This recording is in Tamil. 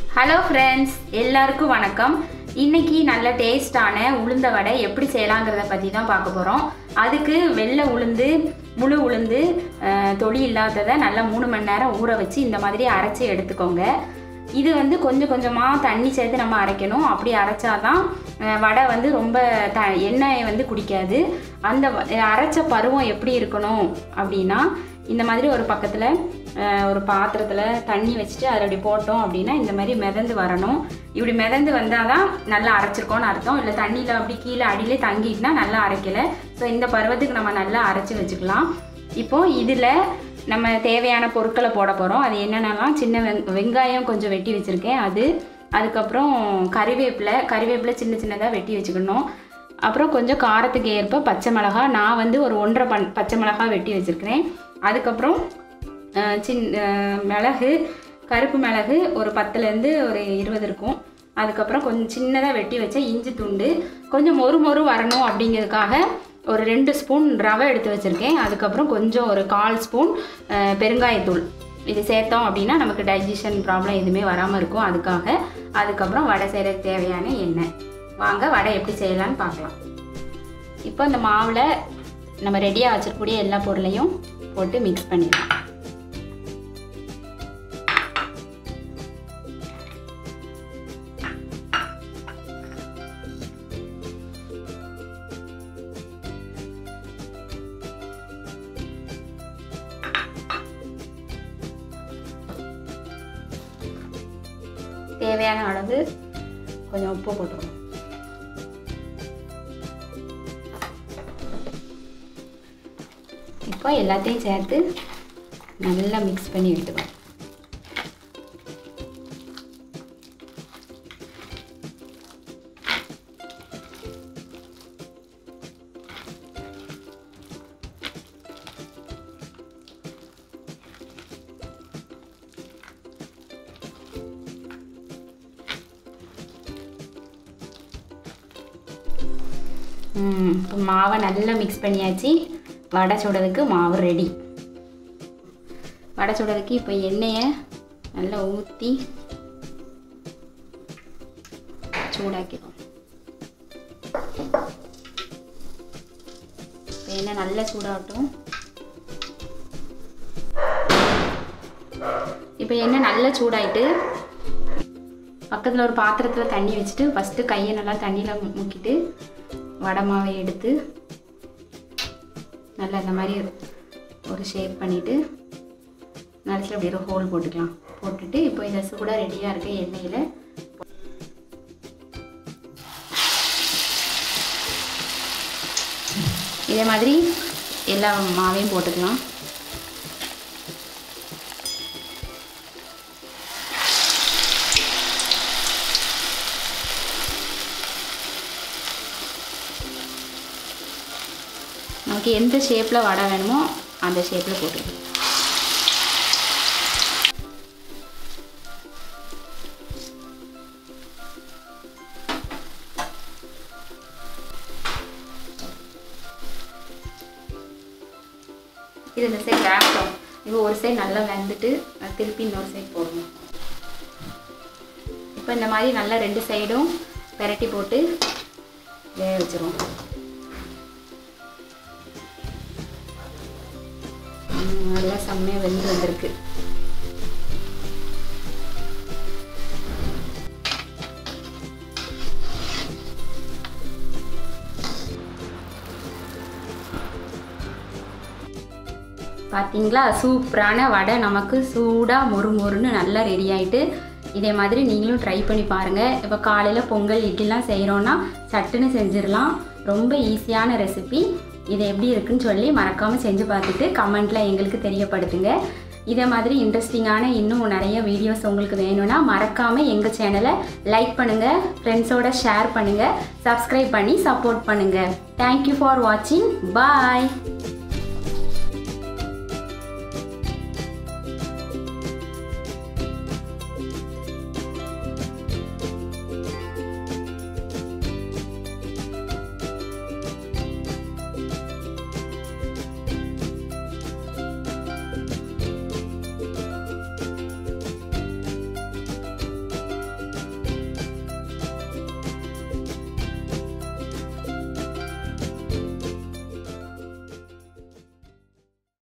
ஹலோ ஃப்ரெண்ட்ஸ் எல்லாருக்கும் வணக்கம் இன்னைக்கு நல்ல டேஸ்டான உளுந்த வடை எப்படி செய்யலாங்கிறத பற்றி தான் பார்க்க போகிறோம் அதுக்கு வெள்ளை உளுந்து முழு உளுந்து அஹ், தொளி இல்லாததை நல்லா மூணு மணி நேரம் ஊற வச்சு இந்த மாதிரி அரைச்சி எடுத்துக்கோங்க இது வந்து கொஞ்சம் கொஞ்சமாக தண்ணி சேர்த்து நம்ம அரைக்கணும் அப்படி அரைச்சாதான் அஹ், வடை வந்து ரொம்ப த எண்ணெய் வந்து குடிக்காது அந்த வ- அரைச்ச பருவம் எப்படி இருக்கணும் அப்படின்னா இந்த மாதிரி ஒரு பக்கத்தில் ஒரு பாத்திரத்தில் தண்ணி வச்சுட்டு அதில் அப்படி போட்டோம் அப்படின்னா இந்த மாதிரி மிதந்து வரணும் இப்படி மிதந்து வந்தால் தான் நல்லா அரைச்சிருக்கோன்னு அர்த்தம் இல்லை தண்ணியில் அப்படி கீழே அடியிலே தங்கிட்டுனா நல்லா அரைக்கலை ஸோ இந்த பருவத்துக்கு நம்ம நல்லா அரைச்சி வச்சுக்கலாம் இப்போது இதில் நம்ம தேவையான பொருட்களை போட போகிறோம் அது என்னென்னலாம் சின்ன வெங் வெங்காயம் கொஞ்சம் வெட்டி வச்சுருக்கேன் அது அதுக்கப்புறம் கறிவேப்பிலை கறிவேப்பிலை சின்ன சின்னதாக வெட்டி வச்சுக்கணும் அப்புறம் கொஞ்சம் காரத்துக்கு ஏற்ப பச்சை மிளகா நான் வந்து ஒரு ஒன்றரை பன் பச்சை மிளகா வெட்டி வச்சுருக்கிறேன் அதுக்கப்புறம் அஹ், சின் அஹ், மிளகு கருப்பு மிளகு ஒரு பத்துலேருந்து ஒரு இருபது இருக்கும் அதுக்கப்புறம் கொஞ்சம் சின்னதாக வெட்டி வச்ச இஞ்சி துண்டு கொஞ்சம் மொறு மொறு வரணும் அப்படிங்கிறதுக்காக ஒரு ரெண்டு ஸ்பூன் ரவை எடுத்து வச்சுருக்கேன் அதுக்கப்புறம் கொஞ்சம் ஒரு கால் ஸ்பூன் அஹ், பெருங்காயத்தூள் இது சேர்த்தோம் அப்படின்னா நமக்கு டைஜஷன் ப்ராப்ளம் எதுவுமே வராமல் இருக்கும் அதுக்காக அதுக்கப்புறம் வடை செய்கிறதுக்கு தேவையான எண்ணெய் வாங்க வடை எப்படி செய்யலாம்னு பார்க்கலாம் இப்போ இந்த மாவில் நம்ம ரெடியாக வச்சிருக்கக்கூடிய எல்லா பொருளையும் போட்டு மிக்ஸ் பண்ணிடலாம் தேவையான அளவு கொஞ்சம் உப்பு போட்டுக்கணும் இப்போ எல்லாத்தையும் சேர்த்து நல்லா மிக்ஸ் பண்ணி எடுத்துக்கணும் ம், இப்போ மாவை நல்லா மிக்ஸ் பண்ணியாச்சு வடை சுடுறதுக்கு மாவு ரெடி வடை சுடுறதுக்கு இப்போ எண்ணெயை நல்லா ஊற்றி சூடாக்கிடும் இப்போ எண்ணெய் நல்லா சூடாகட்டும் இப்போ எண்ணெய் நல்லா சூடாயிட்டு பக்கத்தில் ஒரு பாத்திரத்தில் தண்ணி வச்சுட்டு ஃபஸ்ட்டு கையை நல்லா தண்ணியில் முக்கிட்டு வடை மாவை எடுத்து நல்லா இந்த மாதிரி ஒரு ஷேப் பண்ணிவிட்டு நடுச்சில் அப்படி ஒரு ஹோல் போட்டுக்கலாம் போட்டுட்டு இப்போ இதை சூடாக ரெடியாக இருக்க எண்ணெயில் இதே மாதிரி எல்லா மாவையும் போட்டுக்கலாம் நமக்கு எந்த ஷேப்பில் வடை வேணுமோ அந்த ஷேப்பில் போட்டுக்கலாம் இது இந்த சைடு வேகட்டும் இப்போ ஒரு சைடு நல்லா வெந்துட்டு அது திருப்பி இன்னொரு சைடு போடணும் இப்போ இந்த மாதிரி நல்லா ரெண்டு சைடும் பெரட்டி போட்டு வேக வச்சிருவோம் ம், நல்லா செம்மையாக வெந்து வந்திருக்கு பார்த்தீங்களா சூப்பரான வடை நமக்கு சூடாக மொறு மொறுன்னு நல்லா ரெடி ஆயிட்டு இதே மாதிரி நீங்களும் ட்ரை பண்ணி பாருங்கள் இப்போ காலையில் பொங்கல் இட்லிலாம் செய்கிறோன்னா சட்டுன்னு செஞ்சிடலாம் ரொம்ப ஈஸியான ரெசிபி இது எப்படி இருக்குன்னு சொல்லி மறக்காமல் செஞ்சு பார்த்துட்டு கமெண்ட்டில் எங்களுக்கு தெரியப்படுத்துங்க இதே மாதிரி இன்ட்ரெஸ்டிங்கான இன்னும் நிறைய வீடியோஸ் உங்களுக்கு வேணும்னா மறக்காமல் எங்கள் சேனலை லைக் பண்ணுங்கள் ஃப்ரெண்ட்ஸோட ஷேர் பண்ணுங்கள் சப்ஸ்கிரைப் பண்ணி சப்போர்ட் பண்ணுங்கள் தேங்க்யூ ஃபார் வாட்சிங் பாய்